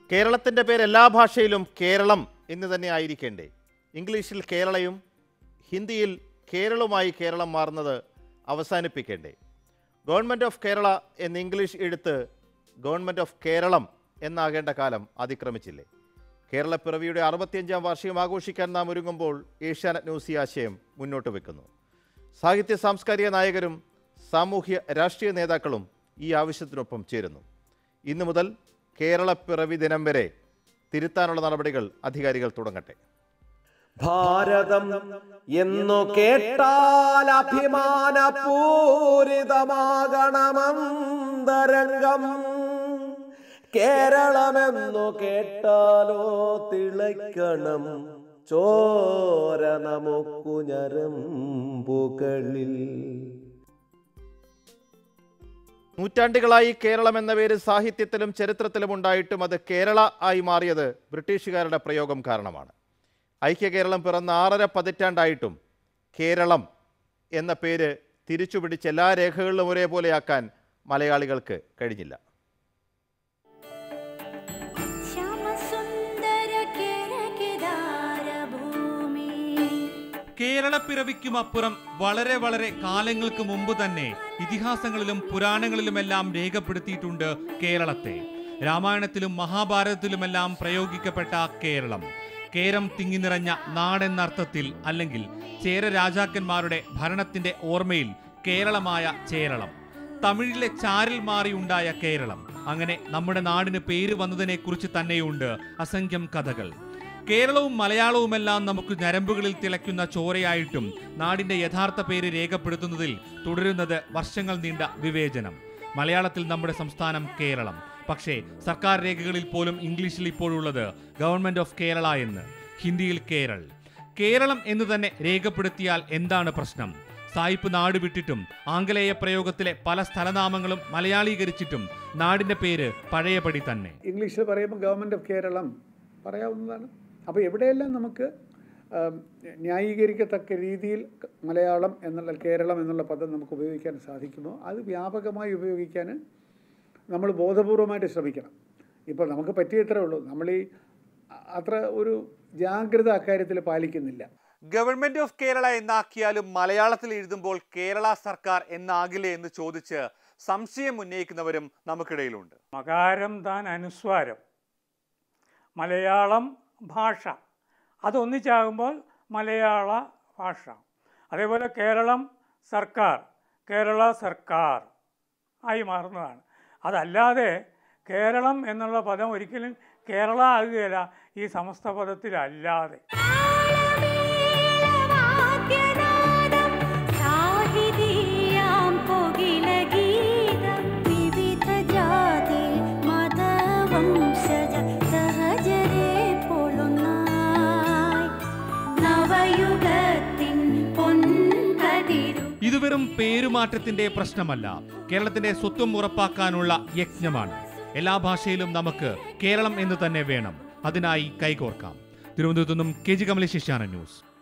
കേരളത്തിൻ്റെ പേര് എല്ലാ ഭാഷയിലും കേരളം എന്ന് തന്നെ ആയിരിക്കേണ്ടേ ഇംഗ്ലീഷിൽ കേരളയും ഹിന്ദിയിൽ കേരളവുമായി കേരളം മാറുന്നത് അവസാനിപ്പിക്കേണ്ടേ ഗവൺമെൻറ് ഓഫ് കേരള എന്ന് ഇംഗ്ലീഷ് എടുത്ത് ഗവൺമെൻറ് ഓഫ് കേരളം എന്നാകേണ്ട കാലം അതിക്രമിച്ചില്ലേ കേരളപ്പിറവിയുടെ അറുപത്തിയഞ്ചാം വാർഷികം ആഘോഷിക്കാൻ നാം ഒരുങ്ങുമ്പോൾ ഏഷ്യാനെറ്റ് ന്യൂസ് ഈ ആശയം മുന്നോട്ട് വെക്കുന്നു സാഹിത്യ സാംസ്കാരിക നായകരും സാമൂഹ്യ രാഷ്ട്രീയ നേതാക്കളും ഈ ആവശ്യത്തിനൊപ്പം ചേരുന്നു ഇന്നു മുതൽ കേരളപ്പിറവി ദിനം വരെ തിരുത്താനുള്ള നടപടികൾ അധികാരികൾ തുടങ്ങട്ടെ ഭാരതം എന്നു കേട്ടാൽ അഭിമാനപൂരിതമാകണമെന്തരംഗം കേരളമെന്നു കേട്ടാലോ തിളയ്ക്കണം ചോര നമുക്കു ഞരമ്പുകളിൽ നൂറ്റാണ്ടുകളായി കേരളം എന്ന പേര് സാഹിത്യത്തിലും ചരിത്രത്തിലും ഉണ്ടായിട്ടും അത് കേരള ആയി മാറിയത് ബ്രിട്ടീഷുകാരുടെ പ്രയോഗം കാരണമാണ് ഐക്യ കേരളം പിറന്ന ആറര പതിറ്റാണ്ടായിട്ടും കേരളം എന്ന പേര് തിരിച്ചുപിടിച്ച് എല്ലാ രേഖകളിലും ഒരേപോലെയാക്കാൻ മലയാളികൾക്ക് കഴിഞ്ഞില്ല ശ്യാമസുന്ദര കേരകിദാരഭൂമി കേരളപ്പിറവിക്കുമപ്പുറം വളരെ വളരെ കാലങ്ങൾക്ക് മുമ്പ് തന്നെ ഇതിഹാസങ്ങളിലും പുരാണങ്ങളിലുമെല്ലാം രേഖപ്പെടുത്തിയിട്ടുണ്ട് കേരളത്തെ രാമായണത്തിലും മഹാഭാരതത്തിലുമെല്ലാം പ്രയോഗിക്കപ്പെട്ട കേരളം കേരം തിങ്ങി നിറഞ്ഞ നാടെന്നർത്ഥത്തിൽ അല്ലെങ്കിൽ ചേര രാജാക്കന്മാരുടെ ഭരണത്തിന്റെ ഓർമ്മയിൽ കേരളമായ ചേരളം തമിഴിലെ ചാരിൽ മാറി ഉണ്ടായ കേരളം അങ്ങനെ നമ്മുടെ നാടിന് പേര് വന്നതിനെക്കുറിച്ച് തന്നെയുണ്ട് അസംഖ്യം കഥകൾ കേരളവും മലയാളവുമെല്ലാം നമുക്ക് ഞരമ്പുകളിൽ തിളയ്ക്കുന്ന ചോരയായിട്ടും നാടിന്റെ യഥാർത്ഥ പേര് രേഖപ്പെടുത്തുന്നതിൽ തുടരുന്നത് വർഷങ്ങൾ നീണ്ട വിവേചനം മലയാളത്തിൽ നമ്മുടെ സംസ്ഥാനം കേരളം പക്ഷേ സർക്കാർ രേഖകളിൽ പോലും ഇംഗ്ലീഷിൽ ഇപ്പോഴുള്ളത് ഗവൺമെന്റ് ഓഫ് കേരള എന്ന് ഹിന്ദിയിൽ കേരൾ കേരളം എന്ന് തന്നെ രേഖപ്പെടുത്തിയാൽ എന്താണ് പ്രശ്നം സായിപ്പ് നാട് വിട്ടിട്ടും ആംഗലേയ പ്രയോഗത്തിലെ പല സ്ഥലനാമങ്ങളും മലയാളീകരിച്ചിട്ടും നാടിന്റെ പേര് പഴയപടി തന്നെ ഇംഗ്ലീഷിൽ പറയുമ്പോൾ ഗവൺമെൻറ് ഓഫ് കേരളം പറയാവുന്നതാണ് അപ്പോൾ എവിടെയെല്ലാം നമുക്ക് ആം, ന്യായീകരിക്കത്തക്ക രീതിയിൽ ക- മലയാളം എന്നുള്ള കേരളം എന്നുള്ള പദം നമുക്ക് ഉപയോഗിക്കാൻ സാധിക്കുമോ അത് വ്യാപകമായി ഉപയോഗിക്കാൻ നമ്മൾ ബോധപൂർവമായിട്ട് ശ്രമിക്കണം ഇപ്പോൾ നമുക്ക് പറ്റിയത്രേ ഉള്ളൂ നമ്മൾ ഈ അ- അത്ര ഒരു ജാഗ്രത അക്കാര്യത്തിൽ പാലിക്കുന്നില്ല ഗവൺമെന്റ് ഓഫ് കേരള എന്നാക്കിയാലും മലയാളത്തിൽ എഴുതുമ്പോൾ കേരള സർക്കാർ എന്നാകില്ലേ എന്ന് ചോദിച്ച് സംശയം ഉന്നയിക്കുന്നവരും നമുക്കിടയിലുണ്ട് മകാരം താൻ അനുസ്വാരം മലയാളം ഭാഷ അതൊന്നിച്ചാകുമ്പോൾ മലയാള ഭാഷ അതേപോലെ കേരളം സർക്കാർ കേരള സർക്കാർ ആയി മാറുന്നതാണ് അതല്ലാതെ കേരളം എന്നുള്ള പദം ഒരിക്കലും കേരള ആകുകയില്ല ഈ സമസ്ത പദത്തിലല്ലാതെ താളമേളവാദ്യനാദം സാഹിതീയാം പുകിലഗീതം വിവിധ ജാതി മതവംശജ സഹജരേ പൊളുന്നായി നവയുഗത്തിൻ പൊൻകതിരു ഇത് വെറും പേരുമാറ്റത്തിന്റെ പ്രശ്നമല്ല കേരളത്തിന്റെ സ്വത്വം ഉറപ്പാക്കാനുള്ള യജ്ഞമാണ് എല്ലാ ഭാഷയിലും നമുക്ക് കേരളം എന്ന് തന്നെ വേണം അതിനായി കൈകോർക്കാം തിരുവനന്തപുരത്തു നിന്നും കെ ജി കമലേശ് ന്യൂസ്